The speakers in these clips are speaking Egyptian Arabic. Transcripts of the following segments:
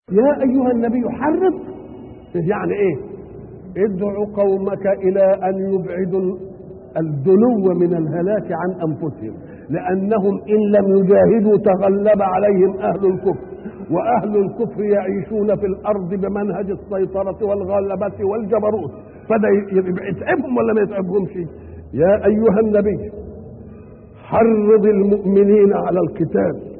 يا ايها النبي حرض يعني ايه ادع قومك الى ان يبعدوا الدنو من الهلاك عن انفسهم لانهم ان لم يجاهدوا تغلب عليهم اهل الكفر واهل الكفر يعيشون في الارض بمنهج السيطره والغلبه والجبروت فده يتعبهم ولا ما يتعبهمش يا ايها النبي حرض المؤمنين على القتال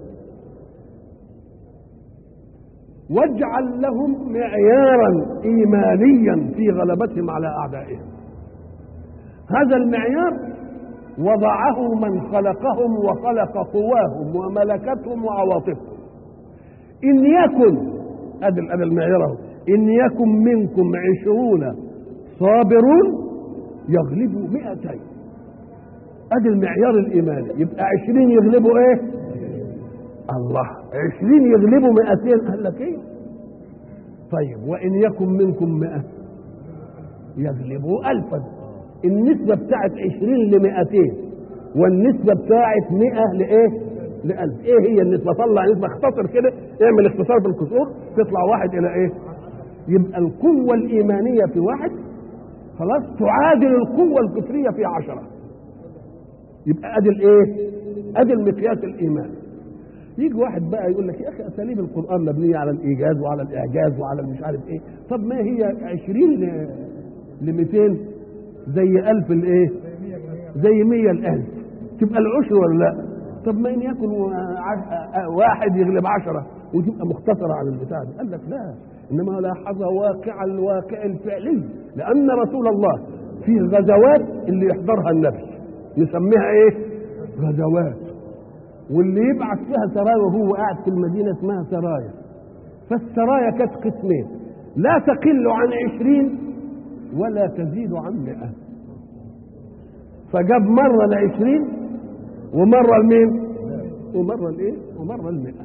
واجعل لهم معيارا ايمانيا في غلبتهم على اعدائهم هذا المعيار وضعه من خلقهم وخلق قواهم وملكتهم وعواطفهم ان يكن ادي ادي المعيار اهو ان يكن منكم عشرون صابرون يغلبوا مئتين ادي المعيار الايماني يبقى عشرين يغلبوا ايه الله عشرين يغلبوا مئتين قال لك ايه طيب وان يكن منكم مئة يغلبوا الفا النسبة بتاعت عشرين لمئتين والنسبة بتاعت مئة لإيه لألف إيه هي النسبة طلع نسبة اختصر كده اعمل اختصار في الكسور تطلع واحد إلى إيه يبقى القوة الإيمانية في واحد خلاص تعادل القوة الكفرية في عشرة يبقى ادي الايه ادي المقياس الايماني يجي واحد بقى يقول لك يا اخي اساليب القران مبنيه على الايجاز وعلى الاعجاز وعلى مش عارف ايه طب ما هي 20 ل ل 200 زي 1000 الايه زي 100 الالف تبقى العشر ولا لا طب ما ان يكن واحد يغلب عشرة وتبقى مختصرة على البتاع دي قال لك لا انما لاحظ واقع الواقع الفعلي لان رسول الله في غزوات اللي يحضرها النبي نسميها ايه غزوات واللي يبعث فيها سرايا وهو قاعد في المدينة اسمها سرايا فالسرايا كانت قسمين لا تقل عن عشرين ولا تزيد عن مئة فجاب مرة العشرين ومرة المين ومرة الايه ومرة المئة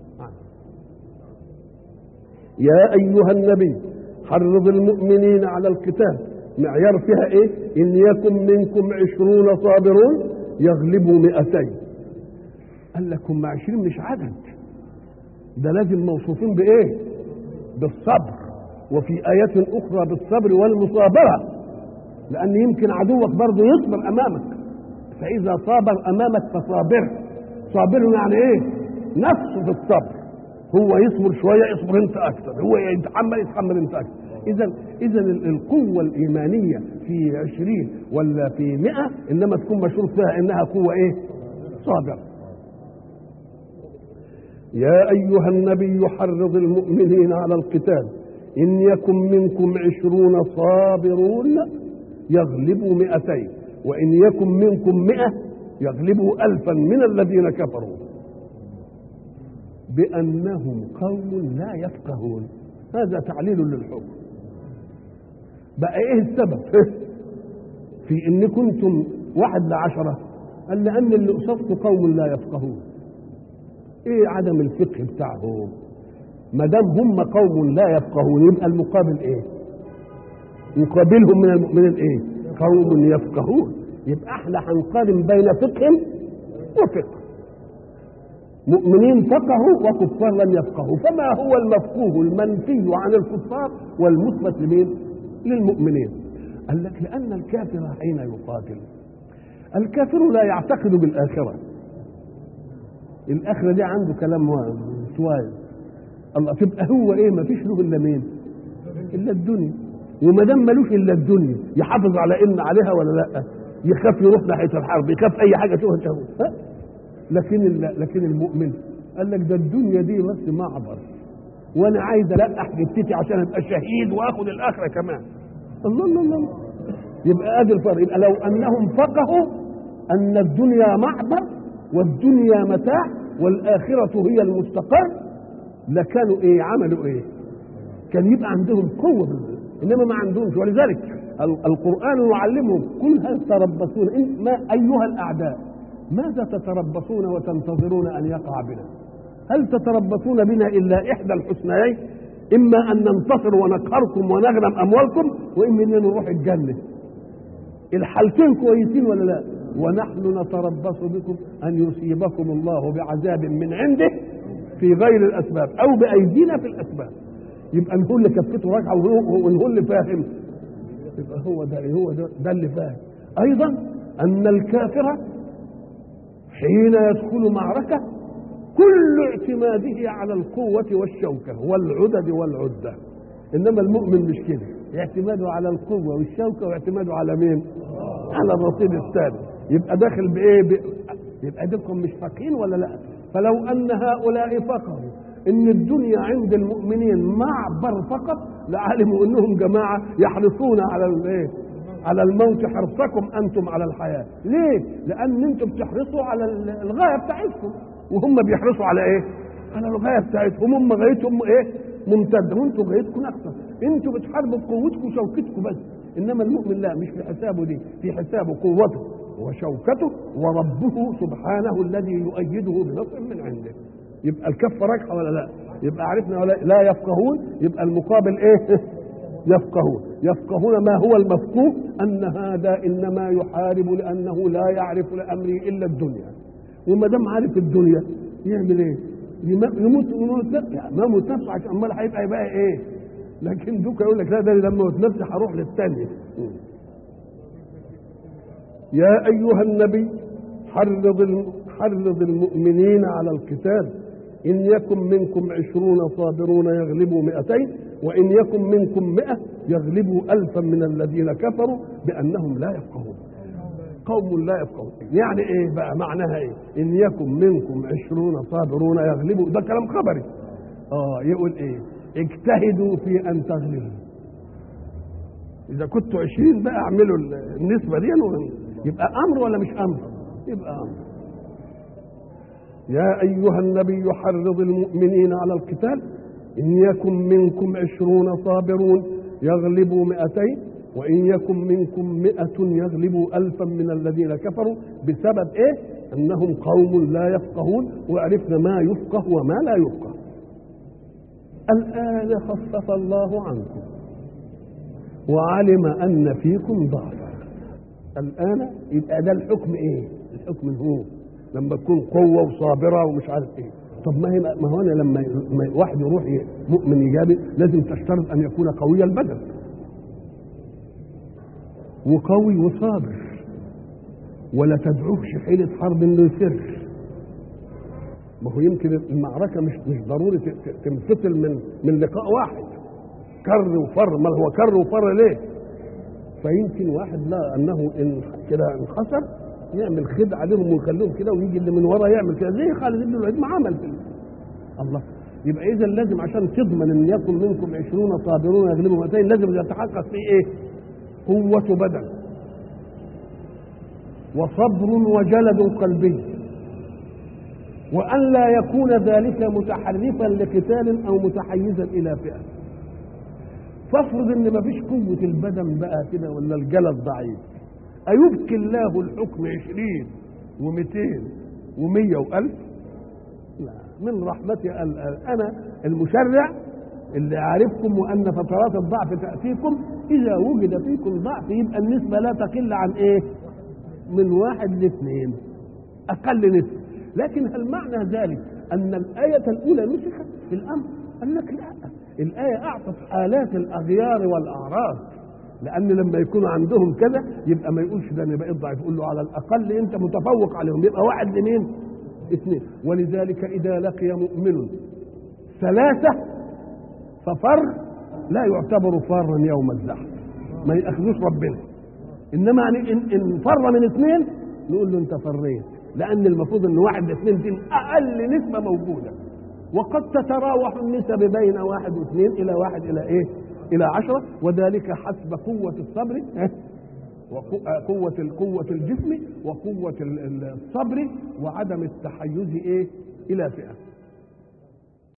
يا أيها النبي حرض المؤمنين على القتال معيار فيها ايه ان يكن منكم عشرون صابرون يغلبوا مئتين قال لك هم عشرين مش عدد ده لازم موصوفين بايه بالصبر وفي آيات أخرى بالصبر والمصابرة لأن يمكن عدوك برضه يصبر أمامك فإذا صابر أمامك فصابر صابر يعني إيه؟ نفسه في الصبر هو يصبر شوية يصبر أنت أكثر هو يتحمل يتحمل أنت أكثر إذا إذا القوة الإيمانية في عشرين ولا في مئة إنما تكون مشروط فيها إنها قوة إيه؟ صابرة يا أيها النبي حرض المؤمنين على القتال إن يكن منكم عشرون صابرون يغلبوا مئتين وإن يكن منكم مئة يغلبوا ألفا من الذين كفروا بأنهم قوم لا يفقهون هذا تعليل للحكم بقى ايه السبب في ان كنتم واحد لعشرة قال لان اللي قصدت قوم لا يفقهون ايه عدم الفقه بتاعهم ما دام هم قوم لا يفقهون يبقى المقابل ايه يقابلهم من المؤمنين ايه قوم يفقهون يبقى احنا هنقارن بين فقه وفقه مؤمنين فقهوا وكفار لم يفقهوا فما هو المفقوه المنفي عن الكفار والمثبت لمين للمؤمنين قال لك لان الكافر حين يقاتل الكافر لا يعتقد بالاخره الاخره دي عنده كلام شويه الله تبقى هو ايه ما فيش له الا مين الا الدنيا وما دام ملوش الا الدنيا يحافظ على ان عليها ولا لا يخاف يروح ناحيه الحرب يخاف اي حاجه تشوفها تشوفها لكن لكن المؤمن قال لك ده الدنيا دي بس معبر وانا عايز القح جبتتي عشان ابقى شهيد واخد الاخره كمان الله الله الله يبقى ادي الفرق يبقى لو انهم فقهوا ان الدنيا معبر والدنيا متاع والاخره هي المستقر لكانوا ايه عملوا ايه كان يبقى عندهم قوه بالله. انما ما عندهمش ولذلك القران يعلمهم قل هل تربصون إن ما ايها الاعداء ماذا تتربصون وتنتظرون ان يقع بنا هل تتربصون بنا الا احدى الحسنيين اما ان ننتصر ونقهركم ونغنم اموالكم واما ان نروح الجنه الحالتين كويسين ولا لا ونحن نتربص بكم ان يصيبكم الله بعذاب من عنده في غير الاسباب او بايدينا في الاسباب يبقى نقول اللي كفته راجعه ونقول اللي فاهم يبقى هو ده هو ده, ده اللي فاهم ايضا ان الكافر حين يدخل معركه كل اعتماده على القوه والشوكه والعدد والعده انما المؤمن مش كده اعتماده على القوه والشوكه واعتماده على مين على الرصيد الثاني يبقى داخل بايه ب... يبقى دكم مش فاقين ولا لا فلو ان هؤلاء فقروا ان الدنيا عند المؤمنين معبر فقط لعلموا انهم جماعه يحرصون على الايه على الموت حرصكم انتم على الحياه ليه لان انتم بتحرصوا على الغايه بتاعتكم وهم بيحرصوا على ايه على الغايه بتاعتهم هم غايتهم ايه ممتده وانتم غايتكم اكثر انتم بتحاربوا بقوتكم وشوكتكم بس انما المؤمن لا مش في حسابه دي في حسابه قوته وشوكته وربه سبحانه الذي يؤيده بنصر من عنده يبقى الكفه راجحه ولا لا يبقى عرفنا ولا لا يفقهون يبقى المقابل ايه يفقهون يفقهون ما هو المفقوه ان هذا انما يحارب لانه لا يعرف لامره الا الدنيا وما دام عارف الدنيا يعمل ايه يموت يموت يعني ما موت نفسه عشان امال هيبقى يبقى ايه لكن دوك يقول لك لا ده لما موت نفسي هروح للثانيه يا ايها النبي حرض حرض المؤمنين على القتال إن يكن منكم عشرون صابرون يغلبوا مئتين وإن يكن منكم مئة يغلبوا ألفا من الذين كفروا بأنهم لا يفقهون قوم لا يفقهون يعني ايه بقى معناها ايه ان يكن منكم عشرون صابرون يغلبوا ده كلام خبري اه يقول ايه اجتهدوا في ان تغلبوا اذا كنتوا عشرين بقى اعملوا النسبه دي يبقى امر ولا مش امر يبقى امر يا أيها النبي حرض المؤمنين على القتال إن يكن منكم عشرون صابرون يغلبوا مئتين وإن يكن منكم مئة يغلبوا ألفا من الذين كفروا بسبب إيه؟ أنهم قوم لا يفقهون وعرفنا ما يفقه وما لا يفقه الآن خفف الله عنكم وعلم أن فيكم ضعفا الآن يبقى ده الحكم إيه؟ الحكم هو لما تكون قوه وصابره ومش عارف ايه طب ما هي ما هو انا لما واحد يروح مؤمن ايجابي لازم تشترط ان يكون قوي البدن وقوي وصابر ولا تدعوكش حيلة حرب انه يسر ما هو يمكن المعركة مش مش ضروري تنفصل من من لقاء واحد كر وفر ما هو كر وفر ليه؟ فيمكن واحد لا انه ان كده انخسر يعمل خدعه عليهم ويخليهم كده ويجي اللي من ورا يعمل كده زي خالد بن الوليد ما عمل في الله يبقى اذا لازم عشان تضمن ان يكن منكم عشرون صابرون يغلبوا 200 لازم يتحقق في ايه؟ قوة بدن وصبر وجلد قلبي وأن لا يكون ذلك متحرفا لقتال أو متحيزا إلى فئة فافرض إن مفيش قوة البدن بقى كده ولا الجلد ضعيف أيبكي الله الحكم عشرين ومئتين ومية وألف لا من رحمتي أنا المشرع اللي عارفكم وأن فترات الضعف تأتيكم إذا وجد فيكم ضعف يبقى النسبة لا تقل عن إيه من واحد لاثنين أقل نسبة لكن هل معنى ذلك أن الآية الأولى نسخت في الأمر قال لك لا الآية أعطت حالات الأغيار والأعراض لان لما يكونوا عندهم كذا يبقى ما يقولش ده انا بقيت ضعيف يقول له على الاقل انت متفوق عليهم يبقى واحد لمين؟ اثنين ولذلك اذا لقي مؤمن ثلاثه ففر لا يعتبر فارا يوم الزحف ما ياخذوش ربنا انما يعني ان, إن فر من اثنين نقول له انت فريت لان المفروض ان واحد لاثنين دي اقل نسبه موجوده وقد تتراوح النسب بين واحد واثنين الى واحد الى ايه؟ إلى عشرة وذلك حسب قوة الصبر وقوة قوة الجسم وقوة الصبر وعدم التحيز إيه إلى فئة